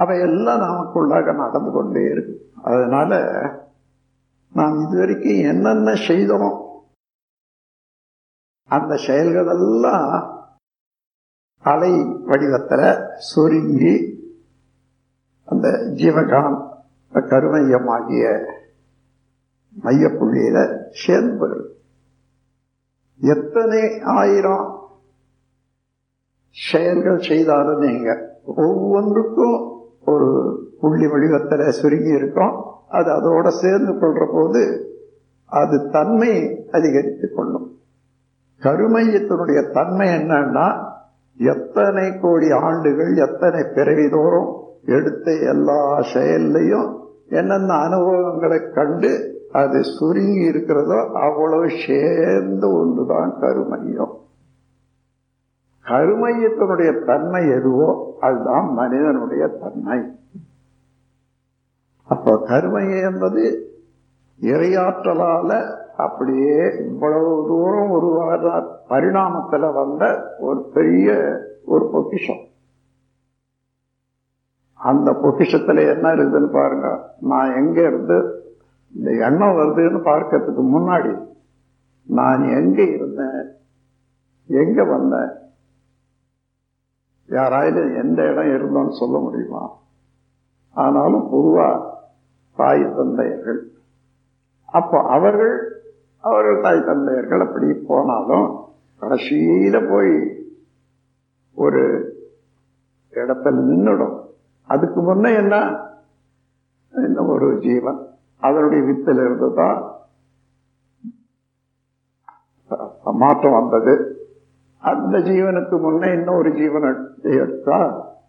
அவையெல்லாம் நமக்குள்ளாக நடந்து கொண்டே இருக்கு அதனால நாம் இதுவரைக்கும் என்னென்ன செய்தோம் அந்த செயல்கள் எல்லாம் அலை வடிவத்துல சுருங்கி அந்த ஜீவகான் கருமையமாகிய மையப்புள்ளியில சேர்ந்து எத்தனை ஆயிரம் செயல்கள் செய்தாலும் நீங்க ஒவ்வொன்றுக்கும் ஒரு புள்ளி வடிவத்துல சுருங்கி இருக்கும் அது அதோட சேர்ந்து கொள்ற போது அது தன்மை அதிகரித்துக் கொள்ளும் கருமையத்தினுடைய தன்மை என்னன்னா எத்தனை கோடி ஆண்டுகள் எத்தனை பிறவிதோறும் எடுத்த எல்லா செயல்லையும் என்னென்ன அனுபவங்களை கண்டு அது சுருங்கி இருக்கிறதோ அவ்வளவு சேர்ந்த ஒன்றுதான் கருமையம் கருமையத்தினுடைய தன்மை எதுவோ அதுதான் மனிதனுடைய தன்மை அப்போ கருமையை என்பது இறையாற்றலால அப்படியே இவ்வளவு தூரம் ஒரு பரிணாமத்துல வந்த ஒரு பெரிய ஒரு பொக்கிஷம் அந்த பொக்கிஷத்துல என்ன இருக்குதுன்னு பாருங்க நான் எங்க இருந்து இந்த எண்ணம் வருதுன்னு பார்க்கறதுக்கு முன்னாடி நான் எங்க இருந்தேன் எங்க வந்தேன் யாராவது எந்த இடம் இருந்தோன்னு சொல்ல முடியுமா ஆனாலும் பொதுவா தாய் தந்தையர்கள் அப்போ அவர்கள் அவர்கள் தாய் தந்தையர்கள் அப்படி போனாலும் கடைசியில போய் ஒரு இடத்துல நின்றுடும் அதுக்கு முன்ன என்ன இன்னும் ஒரு ஜீவன் அதனுடைய வித்தில் இருந்து தான் மாற்றம் வந்தது அந்த ஜீவனுக்கு முன்ன இன்னொரு ஜீவனை எடுத்தா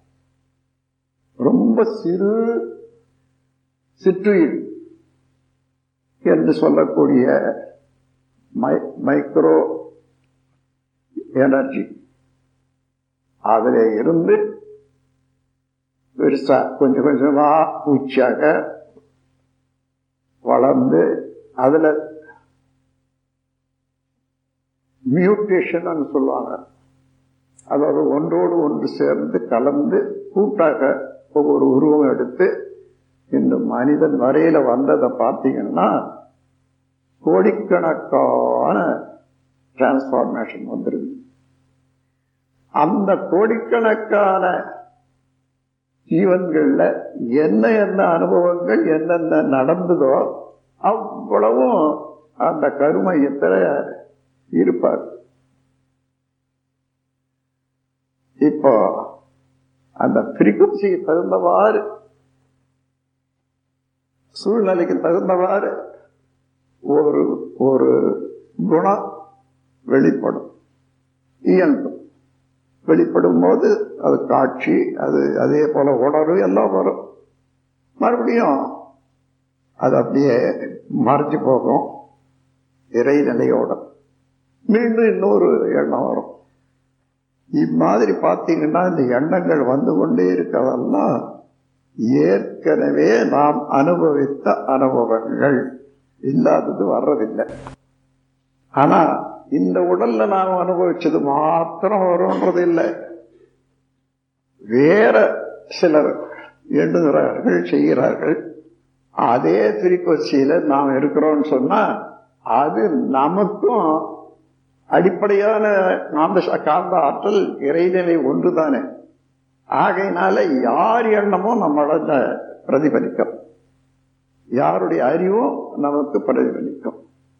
ரொம்ப சிறு சிற்றுயிர் என்று சொல்லக்கூடிய மைக்ரோ எனர்ஜி அதில் இருந்து பெருசா கொஞ்சம் கொஞ்சமா பூச்சியாக வளர்ந்து அதுல மியூட்டேஷன் சொல்லுவாங்க அதாவது ஒன்றோடு ஒன்று சேர்ந்து கலந்து கூட்டாக ஒவ்வொரு உருவம் எடுத்து இந்த மனிதன் வரையில வந்ததை பார்த்தீங்கன்னா கோடிக்கணக்கான டிரான்ஸ்பார்மேஷன் வந்துருது அந்த கோடிக்கணக்கான ஜீவன்கள்ல என்ன என்ன அனுபவங்கள் என்னென்ன நடந்ததோ அவ்வளவும் அந்த கருமையத்துல இருப்பார் இப்போ அந்த பிரிகுவன்சிக்கு தகுந்தவாறு சூழ்நிலைக்கு தகுந்தவாறு ஒரு ஒரு குணம் வெளிப்படும் இயல்பு வெளிப்படும் போது அது காட்சி அது அதே போல உணர்வு எல்லாம் வரும் மறுபடியும் அது அப்படியே மறைஞ்சு போகும் இறைநிலையோட மீண்டும் இன்னொரு எண்ணம் வரும் இம்மாதிரி பார்த்தீங்கன்னா இந்த எண்ணங்கள் வந்து கொண்டே இருக்கிறதெல்லாம் ஏற்கனவே நாம் அனுபவித்த அனுபவங்கள் இல்லாதது வர்றதில்லை ஆனா இந்த உடல்ல நாம் அனுபவிச்சது மாத்திரம் வரும்ன்றது இல்லை வேற சிலர் எண்ணுகிறார்கள் செய்கிறார்கள் அதே ஃப்ரீக்வன்சியில நாம் இருக்கிறோம்னு சொன்னா அது நமக்கும் அடிப்படையான காந்த காந்த ஆற்றல் இறைநிலை ஒன்றுதானே ஆகையினால யார் எண்ணமும் நம்மள பிரதிபலிக்கும் யாருடைய அறிவும் நமக்கு பிரதிபலிக்கும்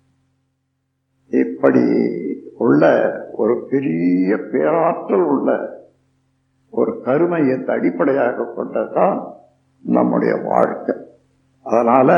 இப்படி உள்ள ஒரு பெரிய பேராற்றல் உள்ள ஒரு கருமையத்தை அடிப்படையாக கொண்டதான் நம்முடைய வாழ்க்கை அதனால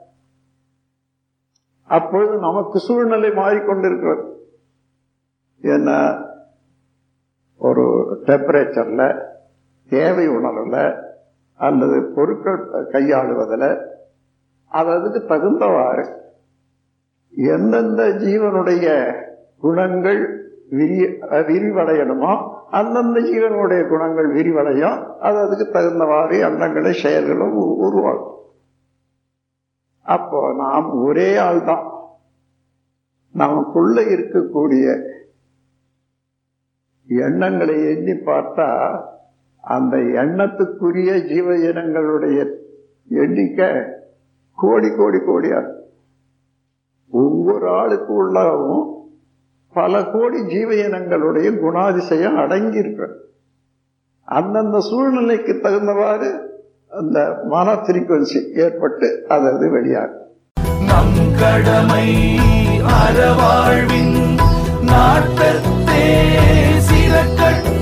அப்பொழுது நமக்கு சூழ்நிலை மாறிக்கொண்டிருக்கிறது என்ன ஒரு டெம்பரேச்சர்ல தேவை உணர்வுல அல்லது பொருட்கள் கையாளுவதில் அது அதுக்கு தகுந்தவாறு எந்தெந்த ஜீவனுடைய குணங்கள் விரி விரிவடையணுமோ அந்தந்த ஜீவனுடைய குணங்கள் விரிவடையும் அது அதுக்கு தகுந்தவாறு எண்ணங்களை செயல்களும் உருவாகும் அப்போ நாம் ஒரே ஆள் தான் நமக்குள்ள இருக்கக்கூடிய எண்ணங்களை எண்ணி பார்த்தா அந்த எண்ணத்துக்குரிய ஜீவ இனங்களுடைய எண்ணிக்கை கோடி கோடி கோடியா இருக்கும். ஒவ்வொரு ஆளுக்கு உள்ளவும் பல கோடி ஜீவ இனங்களுடைய குணாதிசயம் அடங்கி இருக்கு அந்தந்த சூழ்நிலைக்கு தகுந்தவாறு அந்த மன ஃப்ரீக்குவன்சி ஏற்பட்டு அது அது வெளியாகும் நம் கடமை அறவாழ்வின் நாட்டத்தே சிறக்கட்டும்